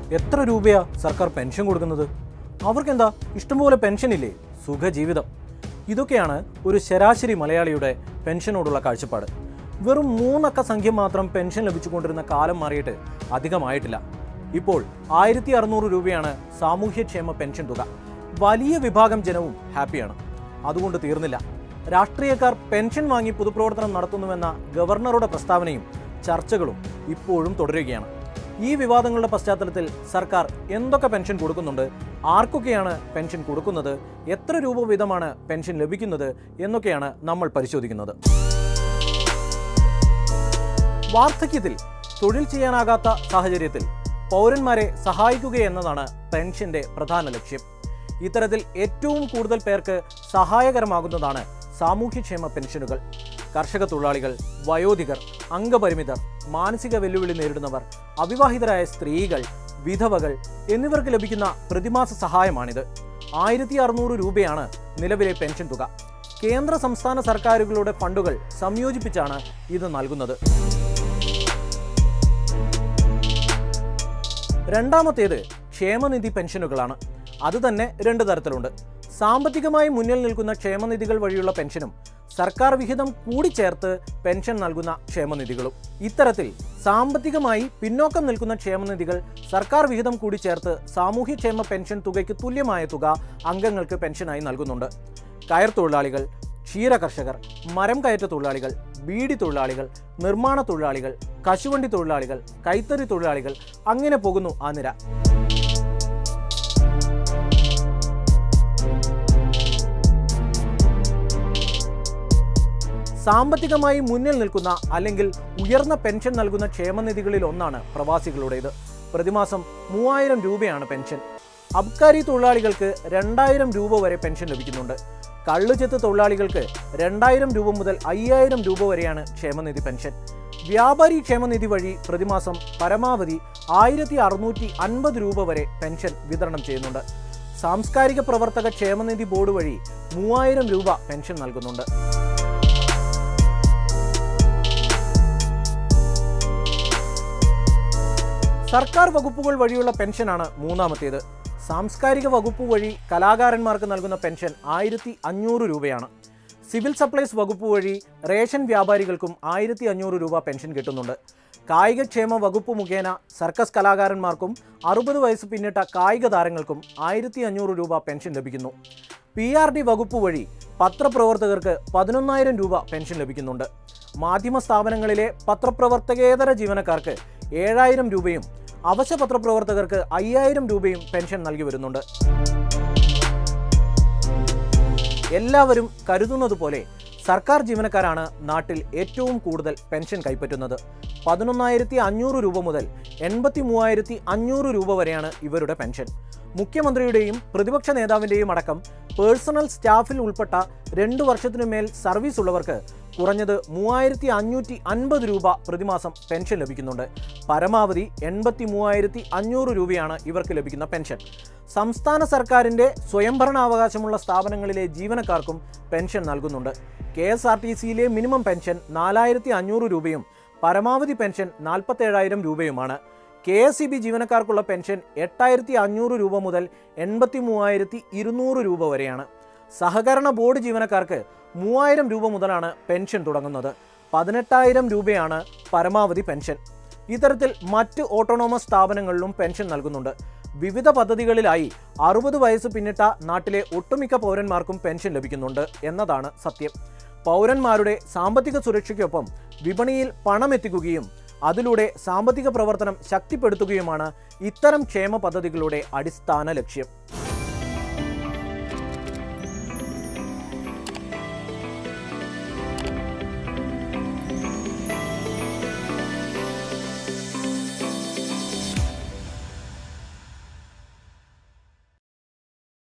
എത്ര രൂപയാ സർക്കാർ പെൻഷൻ കൊടുക്കുന്നത് അവർക്കെന്താ ഇഷ്ടംപോലെ പെൻഷൻ ഇല്ലേ സുഖജീവിതം ഇതൊക്കെയാണ് ഒരു ശരാശരി മലയാളിയുടെ പെൻഷനോടുള്ള കാഴ്ചപ്പാട് വെറും മൂന്നക്ക സംഖ്യ മാത്രം പെൻഷൻ ലഭിച്ചുകൊണ്ടിരുന്ന കാലം മാറിയിട്ട് അധികമായിട്ടില്ല ഇപ്പോൾ ആയിരത്തി അറുന്നൂറ് രൂപയാണ് സാമൂഹ്യക്ഷേമ പെൻഷൻ തുക വലിയ വിഭാഗം ജനവും ഹാപ്പിയാണ് അതുകൊണ്ട് തീർന്നില്ല രാഷ്ട്രീയക്കാർ പെൻഷൻ വാങ്ങി പൊതുപ്രവർത്തനം നടത്തുന്നുവെന്ന ഗവർണറുടെ പ്രസ്താവനയും ചർച്ചകളും ഇപ്പോഴും തുടരുകയാണ് ഈ വിവാദങ്ങളുടെ പശ്ചാത്തലത്തിൽ സർക്കാർ എന്തൊക്കെ പെൻഷൻ കൊടുക്കുന്നുണ്ട് ആർക്കൊക്കെയാണ് പെൻഷൻ കൊടുക്കുന്നത് എത്ര രൂപ വീതമാണ് പെൻഷൻ ലഭിക്കുന്നത് എന്നൊക്കെയാണ് നമ്മൾ പരിശോധിക്കുന്നത് വാർദ്ധക്യത്തിൽ തൊഴിൽ ചെയ്യാനാകാത്ത സാഹചര്യത്തിൽ പൗരന്മാരെ സഹായിക്കുക എന്നതാണ് പെൻഷന്റെ പ്രധാന ലക്ഷ്യം ഇത്തരത്തിൽ ഏറ്റവും കൂടുതൽ പേർക്ക് സഹായകരമാകുന്നതാണ് സാമൂഹ്യക്ഷേമ പെൻഷനുകൾ കർഷക തൊഴിലാളികൾ വയോധികർ അംഗപരിമിതർ മാനസിക വെല്ലുവിളി നേരിടുന്നവർ അവിവാഹിതരായ സ്ത്രീകൾ വിധവകൾ എന്നിവർക്ക് ലഭിക്കുന്ന പ്രതിമാസ സഹായമാണിത് ആയിരത്തി അറുന്നൂറ് രൂപയാണ് നിലവിലെ പെൻഷൻ തുക കേന്ദ്ര സംസ്ഥാന സർക്കാരുകളുടെ ഫണ്ടുകൾ സംയോജിപ്പിച്ചാണ് ഇത് നൽകുന്നത് രണ്ടാമത്തേത് ക്ഷേമനിധി പെൻഷനുകളാണ് അത് തന്നെ രണ്ട് തരത്തിലുണ്ട് സാമ്പത്തികമായി മുന്നിൽ നിൽക്കുന്ന ക്ഷേമനിധികൾ വഴിയുള്ള പെൻഷനും സർക്കാർ വിഹിതം കൂടിച്ചേർത്ത് പെൻഷൻ നൽകുന്ന ക്ഷേമനിധികളും ഇത്തരത്തിൽ സാമ്പത്തികമായി പിന്നോക്കം നിൽക്കുന്ന ക്ഷേമനിധികൾ സർക്കാർ വിഹിതം കൂടി ചേർത്ത് സാമൂഹ്യക്ഷേമ പെൻഷൻ തുകയ്ക്ക് തുല്യമായ തുക അംഗങ്ങൾക്ക് പെൻഷനായി നൽകുന്നുണ്ട് കയർ തൊഴിലാളികൾ ക്ഷീര കർഷകർ മരം കയറ്റ തൊഴിലാളികൾ ബീഡി തൊഴിലാളികൾ നിർമ്മാണ തൊഴിലാളികൾ കശുവണ്ടി തൊഴിലാളികൾ കൈത്തറി തൊഴിലാളികൾ അങ്ങനെ പോകുന്നു ആ നിര സാമ്പത്തികമായി മുന്നിൽ നിൽക്കുന്ന അല്ലെങ്കിൽ ഉയർന്ന പെൻഷൻ നൽകുന്ന ക്ഷേമനിധികളിൽ ഒന്നാണ് പ്രവാസികളുടേത് പ്രതിമാസം മൂവായിരം രൂപയാണ് പെൻഷൻ അബ്കാരി തൊഴിലാളികൾക്ക് രണ്ടായിരം രൂപ വരെ പെൻഷൻ ലഭിക്കുന്നുണ്ട് കള്ളുചെത്ത് തൊഴിലാളികൾക്ക് രണ്ടായിരം രൂപ മുതൽ അയ്യായിരം രൂപ വരെയാണ് ക്ഷേമനിധി പെൻഷൻ വ്യാപാരി ക്ഷേമനിധി വഴി പ്രതിമാസം പരമാവധി ആയിരത്തി അറുന്നൂറ്റി അൻപത് രൂപ വരെ പെൻഷൻ വിതരണം ചെയ്യുന്നുണ്ട് സാംസ്കാരിക പ്രവർത്തക ക്ഷേമനിധി ബോർഡ് വഴി മൂവായിരം രൂപ പെൻഷൻ നൽകുന്നുണ്ട് സർക്കാർ വകുപ്പുകൾ വഴിയുള്ള പെൻഷനാണ് മൂന്നാമത്തേത് സാംസ്കാരിക വകുപ്പ് വഴി കലാകാരന്മാർക്ക് നൽകുന്ന പെൻഷൻ ആയിരത്തി അഞ്ഞൂറ് രൂപയാണ് സിവിൽ സപ്ലൈസ് വകുപ്പ് വഴി റേഷൻ വ്യാപാരികൾക്കും ആയിരത്തി അഞ്ഞൂറ് രൂപ പെൻഷൻ കിട്ടുന്നുണ്ട് കായികക്ഷേമ വകുപ്പ് മുഖേന സർക്കസ് കലാകാരന്മാർക്കും അറുപത് വയസ്സ് പിന്നിട്ട കായിക താരങ്ങൾക്കും ആയിരത്തി അഞ്ഞൂറ് രൂപ പെൻഷൻ ലഭിക്കുന്നു പി ആർ ഡി വകുപ്പ് വഴി പത്രപ്രവർത്തകർക്ക് പതിനൊന്നായിരം രൂപ പെൻഷൻ ലഭിക്കുന്നുണ്ട് മാധ്യമ സ്ഥാപനങ്ങളിലെ പത്രപ്രവർത്തകേതര ജീവനക്കാർക്ക് ഏഴായിരം രൂപയും അവശ്യ പത്രപ്രവർത്തകർക്ക് അയ്യായിരം രൂപയും പെൻഷൻ നൽകി വരുന്നുണ്ട് എല്ലാവരും കരുതുന്നത് പോലെ സർക്കാർ ജീവനക്കാരാണ് നാട്ടിൽ ഏറ്റവും കൂടുതൽ പെൻഷൻ കൈപ്പറ്റുന്നത് പതിനൊന്നായിരത്തി അഞ്ഞൂറ് രൂപ മുതൽ എൺപത്തി മൂവായിരത്തി അഞ്ഞൂറ് രൂപ വരെയാണ് ഇവരുടെ പെൻഷൻ മുഖ്യമന്ത്രിയുടെയും പ്രതിപക്ഷ നേതാവിൻ്റെയും അടക്കം പേഴ്സണൽ സ്റ്റാഫിൽ ഉൾപ്പെട്ട രണ്ട് വർഷത്തിനു മേൽ സർവീസ് ഉള്ളവർക്ക് കുറഞ്ഞത് മൂവായിരത്തി അഞ്ഞൂറ്റി അൻപത് രൂപ പ്രതിമാസം പെൻഷൻ ലഭിക്കുന്നുണ്ട് പരമാവധി എൺപത്തി മൂവായിരത്തി അഞ്ഞൂറ് രൂപയാണ് ഇവർക്ക് ലഭിക്കുന്ന പെൻഷൻ സംസ്ഥാന സർക്കാരിൻ്റെ സ്വയംഭരണാവകാശമുള്ള സ്ഥാപനങ്ങളിലെ ജീവനക്കാർക്കും പെൻഷൻ നൽകുന്നുണ്ട് കെ എസ് ആർ ടി സിയിലെ മിനിമം പെൻഷൻ നാലായിരത്തി അഞ്ഞൂറ് രൂപയും പരമാവധി പെൻഷൻ നാൽപ്പത്തേഴായിരം രൂപയുമാണ് കെ എസ് സി ബി ജീവനക്കാർക്കുള്ള പെൻഷൻ എട്ടായിരത്തി അഞ്ഞൂറ് രൂപ മുതൽ എൺപത്തി മൂവായിരത്തി ഇരുന്നൂറ് രൂപ വരെയാണ് സഹകരണ ബോർഡ് ജീവനക്കാർക്ക് മൂവായിരം രൂപ മുതലാണ് പെൻഷൻ തുടങ്ങുന്നത് പതിനെട്ടായിരം രൂപയാണ് പരമാവധി പെൻഷൻ ഇത്തരത്തിൽ മറ്റ് ഓട്ടോണോമസ് സ്ഥാപനങ്ങളിലും പെൻഷൻ നൽകുന്നുണ്ട് വിവിധ പദ്ധതികളിലായി അറുപത് വയസ്സ് പിന്നിട്ട നാട്ടിലെ ഒട്ടുമിക്ക പൗരന്മാർക്കും പെൻഷൻ ലഭിക്കുന്നുണ്ട് എന്നതാണ് സത്യം പൗരന്മാരുടെ സാമ്പത്തിക സുരക്ഷയ്ക്കൊപ്പം വിപണിയിൽ പണം എത്തിക്കുകയും അതിലൂടെ സാമ്പത്തിക പ്രവർത്തനം ശക്തിപ്പെടുത്തുകയുമാണ് ഇത്തരം ക്ഷേമ പദ്ധതികളുടെ അടിസ്ഥാന ലക്ഷ്യം